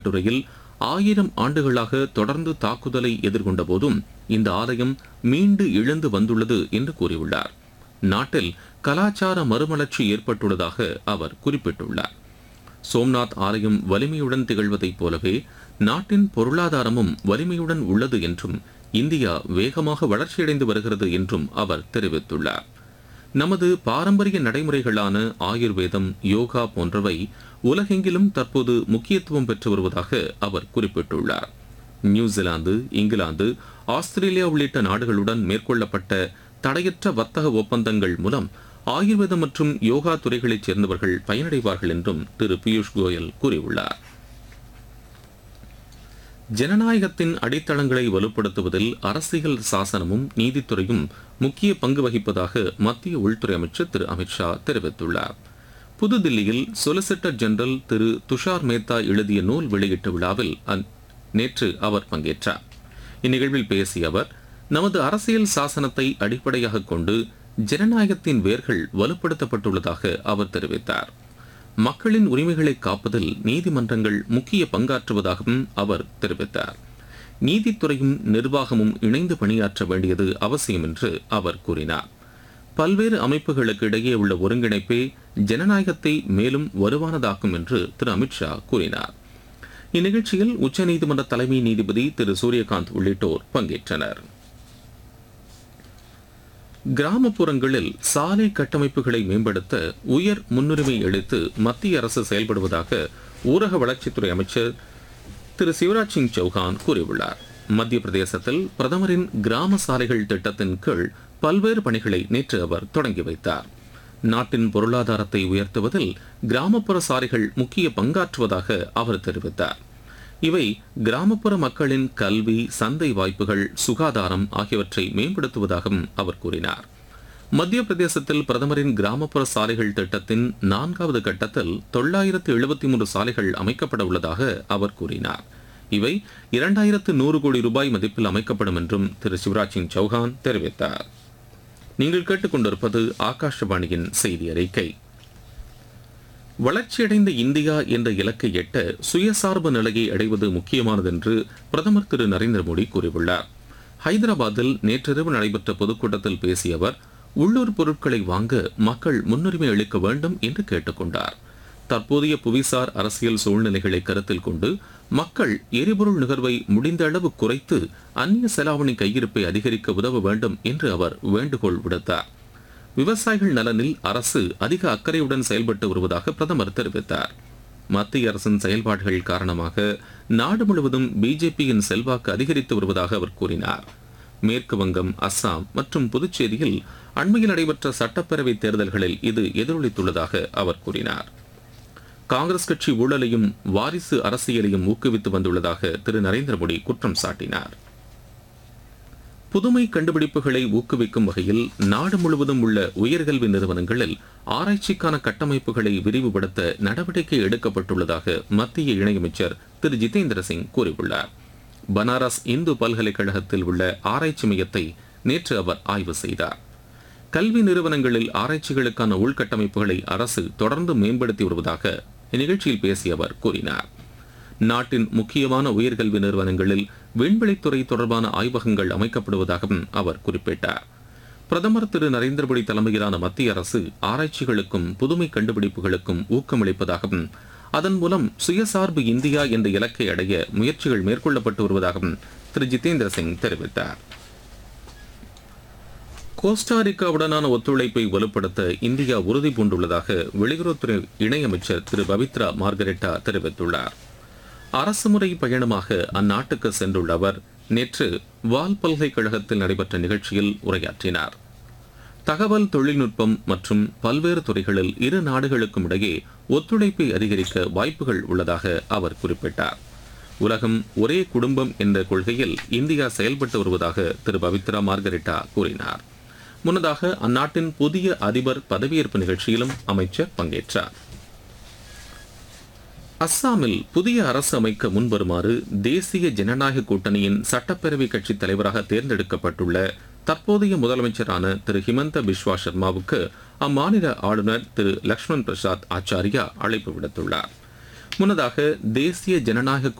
கட்டுரையில் ஆயிரம் ஆண்டுகளாக தொடர்ந்து தாக்குதலை எதிர்கொண்ட போதும் இந்த ஆலயம் மீண்டு எழுந்து வந்துள்ளது என்று கூறியுள்ளார் நாட்டில் கலாச்சார மறுமலர்ச்சி ஏற்பட்டுள்ளதாக அவர் குறிப்பிட்டுள்ளார் சோம்நாத் ஆலயம் வலிமையுடன் திகழ்வதைப் போலவே நாட்டின் பொருளாதாரமும் வலிமையுடன் உள்ளது என்றும் இந்தியா வேகமாக வளர்ச்சியடைந்து வருகிறது என்றும் அவர் தெரிவித்துள்ளார் நமது பாரம்பரிய நடைமுறைகளான ஆயுர்வேதம் யோகா போன்றவை உலகெங்கிலும் தற்போது முக்கியத்துவம் பெற்று வருவதாக அவர் குறிப்பிட்டுள்ளார் நியூசிலாந்து இங்கிலாந்து ஆஸ்திரேலியா உள்ளிட்ட நாடுகளுடன் மேற்கொள்ளப்பட்ட தடையற்ற வர்த்தக ஒப்பந்தங்கள் மூலம் ஆயுர்வேதம் மற்றும் யோகா துறைகளைச் சேர்ந்தவர்கள் பயனடைவார்கள் என்றும் திரு பியூஷ் கோயல் கூறியுள்ளார் ஜனநாயகத்தின் அடித்தளங்களை வலுப்படுத்துவதில் அரசியல் சாசனமும் நீதித்துறையும் முக்கிய பங்கு வகிப்பதாக மத்திய உள்துறை அமைச்சர் திரு அமித்ஷா தெரிவித்துள்ளார் புதுதில்லியில் சொலிசிட்டர் ஜெனரல் திரு துஷார் மேத்தா எழுதிய நூல் வெளியீட்டு விழாவில் அந்- நேற்று அவர் பங்கேற்றார் இந்நிகழ்வில் பேசிய அவர் நமது அரசியல் சாசனத்தை அடிப்படையாக கொண்டு ஜனநாயகத்தின் வேர்கள் வலுப்படுத்தப்பட்டுள்ளதாக அவர் தெரிவித்தார் மக்களின் உரிமைகளை காப்பதில் நீதிமன்றங்கள் முக்கிய பங்காற்றுவதாகவும் அவர் தெரிவித்தார் நீதித்துறையும் நிர்வாகமும் இணைந்து பணியாற்ற வேண்டியது அவசியம் என்று அவர் கூறினார் பல்வேறு அமைப்புகளுக்கு இடையே உள்ள ஒருங்கிணைப்பே ஜனநாயகத்தை மேலும் வலுவானதாக்கும் என்று திரு அமித்ஷா கூறினார் இந்நிகழ்ச்சியில் உச்சநீதிமன்ற தலைமை நீதிபதி திரு சூரியகாந்த் உள்ளிட்டோர் பங்கேற்றனர் கிராமப்புறங்களில் சாலை கட்டமைப்புகளை மேம்படுத்த உயர் முன்னுரிமை அளித்து மத்திய அரசு செயல்படுவதாக ஊரக வளர்ச்சித்துறை அமைச்சர் திரு சிவராஜ் சிங் சௌஹான் கூறியுள்ளார் மத்திய பிரதேசத்தில் பிரதமரின் கிராம சாலைகள் திட்டத்தின் கீழ் பல்வேறு பணிகளை நேற்று அவர் தொடங்கி வைத்தார் நாட்டின் பொருளாதாரத்தை உயர்த்துவதில் கிராமப்புற சாலைகள் முக்கிய பங்காற்றுவதாக அவர் தெரிவித்தார் இவை கிராமப்புற மக்களின் கல்வி சந்தை வாய்ப்புகள் சுகாதாரம் ஆகியவற்றை மேம்படுத்துவதாகவும் அவர் கூறினார் மத்திய பிரதேசத்தில் பிரதமரின் கிராமப்புற சாலைகள் திட்டத்தின் நான்காவது கட்டத்தில் தொள்ளாயிரத்து எழுபத்தி மூன்று சாலைகள் அமைக்கப்பட உள்ளதாக அவர் கூறினார் இவை இரண்டாயிரத்து நூறு கோடி ரூபாய் மதிப்பில் அமைக்கப்படும் என்றும் திரு சிவராஜ் சிங் சௌஹான் தெரிவித்தார் நீங்கள் கேட்டுக்கொண்டிருப்பது ஆகாஷவாணியின் செய்தி அறிக்கை வளர்ச்சியடைந்த இந்தியா என்ற இலக்கை எட்ட சுயசார்பு நிலையை அடைவது முக்கியமானது என்று பிரதமர் திரு நரேந்திர மோடி கூறியுள்ளார் ஹைதராபாத்தில் நேற்றிரவு நடைபெற்ற பொதுக்கூட்டத்தில் பேசிய அவர் உள்ளூர் பொருட்களை வாங்க மக்கள் முன்னுரிமை அளிக்க வேண்டும் என்று கேட்டுக்கொண்டார் தற்போதைய புவிசார் அரசியல் சூழ்நிலைகளை கருத்தில் கொண்டு மக்கள் எரிபொருள் நுகர்வை முடிந்த அளவு குறைத்து அந்நிய செலாவணி கையிருப்பை அதிகரிக்க உதவ வேண்டும் என்று அவர் வேண்டுகோள் விடுத்தார் விவசாயிகள் நலனில் அரசு அதிக அக்கறையுடன் செயல்பட்டு வருவதாக பிரதமர் தெரிவித்தார் மத்திய அரசின் செயல்பாடுகள் காரணமாக நாடு முழுவதும் பிஜேபியின் செல்வாக்கு அதிகரித்து வருவதாக அவர் கூறினார் மேற்கு வங்கம் அஸ்ஸாம் மற்றும் புதுச்சேரியில் அண்மையில் நடைபெற்ற சட்டப்பேரவை தேர்தல்களில் இது எதிரொலித்துள்ளதாக அவர் கூறினார் காங்கிரஸ் கட்சி ஊழலையும் வாரிசு அரசியலையும் ஊக்குவித்து வந்துள்ளதாக திரு நரேந்திர மோடி குற்றம் சாட்டினார் புதுமை கண்டுபிடிப்புகளை ஊக்குவிக்கும் வகையில் நாடு முழுவதும் உள்ள உயர்கல்வி நிறுவனங்களில் ஆராய்ச்சிக்கான கட்டமைப்புகளை விரிவுபடுத்த நடவடிக்கை எடுக்கப்பட்டுள்ளதாக மத்திய இணையமைச்சர் திரு ஜிதேந்திர சிங் கூறியுள்ளார் பனாரஸ் இந்து பல்கலைக்கழகத்தில் உள்ள ஆராய்ச்சி மையத்தை நேற்று அவர் ஆய்வு செய்தார் கல்வி நிறுவனங்களில் ஆராய்ச்சிகளுக்கான உள்கட்டமைப்புகளை அரசு தொடர்ந்து மேம்படுத்தி வருவதாக இந்நிகழ்ச்சியில் பேசிய அவர் கூறினார் நாட்டின் முக்கியமான உயர்கல்வி நிறுவனங்களில் விண்வெளித்துறை தொடர்பான ஆய்வகங்கள் அமைக்கப்படுவதாகவும் அவர் குறிப்பிட்டார் பிரதமர் திரு நரேந்திர மோடி தலைமையிலான மத்திய அரசு ஆராய்ச்சிகளுக்கும் புதுமை கண்டுபிடிப்புகளுக்கும் ஊக்கமளிப்பதாகவும் அதன் மூலம் சுயசார்பு இந்தியா என்ற இலக்கை அடைய முயற்சிகள் மேற்கொள்ளப்பட்டு வருவதாகவும் திரு ஜிதேந்திர சிங் தெரிவித்தார் கோஸ்டாரிக்காவுடனான ஒத்துழைப்பை வலுப்படுத்த இந்தியா உறுதி பூண்டுள்ளதாக வெளியுறவுத்துறை இணையமைச்சர் திரு பவித்ரா மார்கரெட்டா தெரிவித்துள்ளார் அரசுமுறை பயணமாக அந்நாட்டுக்கு சென்றுள்ள அவர் நேற்று வால் பல்கலைக்கழகத்தில் நடைபெற்ற நிகழ்ச்சியில் உரையாற்றினார் தகவல் தொழில்நுட்பம் மற்றும் பல்வேறு துறைகளில் இரு நாடுகளுக்கும் இடையே ஒத்துழைப்பை அதிகரிக்க வாய்ப்புகள் உள்ளதாக அவர் குறிப்பிட்டார் உலகம் ஒரே குடும்பம் என்ற கொள்கையில் இந்தியா செயல்பட்டு வருவதாக திரு பவித்ரா மார்கரெட்டா கூறினார் முன்னதாக அந்நாட்டின் புதிய அதிபர் பதவியேற்பு நிகழ்ச்சியிலும் அமைச்சர் பங்கேற்றார் அஸ்ஸாமில் புதிய அரசு அமைக்க முன்வருமாறு தேசிய ஜனநாயக கூட்டணியின் சட்டப்பேரவை கட்சி தலைவராக தேர்ந்தெடுக்கப்பட்டுள்ள தற்போதைய முதலமைச்சரான திரு ஹிமந்த பிஸ்வா சர்மாவுக்கு அம்மாநில ஆளுநர் திரு லக்ஷ்மண் பிரசாத் ஆச்சாரியா அழைப்பு விடுத்துள்ளார் முன்னதாக தேசிய ஜனநாயக